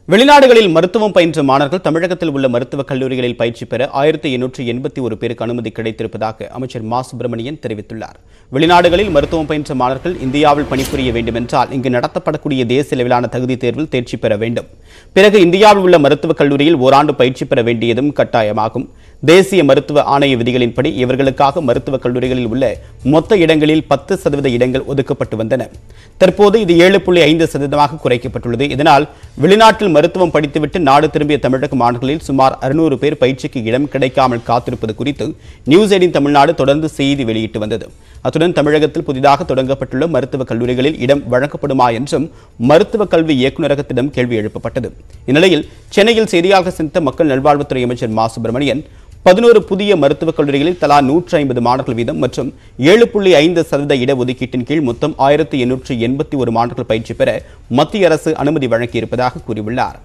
வெளிநாடுகளில் மருத்துவம் பயின்ற மாணவர்கள் தமிழகத்தில் உள்ள மருத்துவக் கல்லூரிகளில் பயிற்சி பெற ஆயிரத்தி எண்ணூற்று எண்பத்தி ஒரு பேருக்கு அனுமதி கிடைத்திருப்பதாக அமைச்சர் மா சுப்பிரமணியன் தெரிவித்துள்ளார் வெளிநாடுகளில் மருத்துவம் பயின்ற மாணவர்கள் இந்தியாவில் பணிபுரிய வேண்டுமென்றால் இங்கு நடத்தப்படக்கூடிய தேசிய அளவிலான தகுதி தேர்வில் தேர்ச்சி பெற வேண்டும் பிறகு இந்தியாவில் உள்ள மருத்துவக் கல்லூரியில் ஓராண்டு பயிற்சி பெற வேண்டியதும் கட்டாயமாகும் தேசிய மருத்துவ ஆணைய விதிகளின்படி இவர்களுக்காக மருத்துவக் கல்லூரிகளில் உள்ள மொத்த இடங்களில் பத்து சதவீத இடங்கள் ஒதுக்கப்பட்டு வந்தன தற்போது இது ஏழு புள்ளி ஐந்து சதவீதமாக குறைக்கப்பட்டுள்ளது இதனால் வெளிநாட்டில் மருத்துவம் படித்துவிட்டு நாடு திரும்பிய தமிழக மாணவர்களில் சுமார் அறுநூறு பேர் பயிற்சிக்கு இடம் கிடைக்காமல் காத்திருப்பது குறித்து நியூஸ் எயிட்டின் தமிழ்நாடு தொடர்ந்து செய்தி வெளியிட்டு வந்தது அத்துடன் தமிழகத்தில் புதிதாக தொடங்கப்பட்டுள்ள மருத்துவக் கல்லூரிகளில் இடம் வழங்கப்படுமா என்றும் மருத்துவக் கல்வி இயக்குநரகத்திடம் கேள்வி எழுப்பப்பட்டது இந்நிலையில் சென்னையில் செய்தியாளர்கள் சந்தித்த மக்கள் நல்வாழ்வுத்துறை அமைச்சர் மா சுப்பிரமணியன் பதினோரு புதிய மருத்துவக் கல்லூரிகளில் தலா நூற்றி ஐம்பது மாணவர்கள் வீதம் மற்றும் ஏழு புள்ளி ஐந்து சதவீத இடஒதுக்கீட்டின் கீழ் மொத்தம் ஆயிரத்தி எண்ணூற்று எண்பத்தி ஒரு மாணவர்கள் பயிற்சி பெற மத்திய அரசு அனுமதி வழங்கியிருப்பதாக கூறியுள்ளார்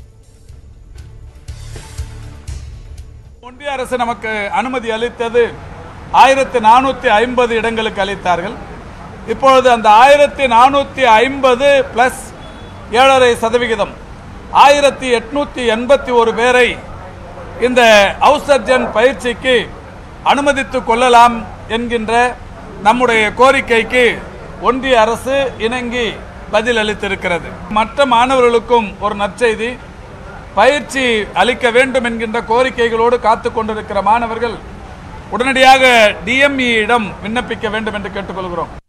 ஒன்றிய அரசு நமக்கு அனுமதி அளித்தது ஆயிரத்தி நானூற்றி ஐம்பது இடங்களுக்கு அளித்தார்கள் இப்பொழுது அந்த ஆயிரத்தி நானூற்றி ஐம்பது பிளஸ் ஏழரை சதவிகிதம் ஆயிரத்தி எட்நூற்றி எண்பத்தி ஒரு பேரை இந்த ஹவுஸ் சர்ஜன் பயிற்சிக்கு அனுமதித்துக் கொள்ளலாம் என்கின்ற நம்முடைய கோரிக்கைக்கு ஒன்றிய அரசு இணங்கி பதில் அளித்திருக்கிறது மற்ற மாணவர்களுக்கும் ஒரு நற்செய்தி பயிற்சி அளிக்க வேண்டும் என்கின்ற கோரிக்கைகளோடு காத்து கொண்டிருக்கிற மாணவர்கள் உடனடியாக டிஎம்இ இடம் விண்ணப்பிக்க வேண்டும் என்று கேட்டுக்கொள்கிறோம்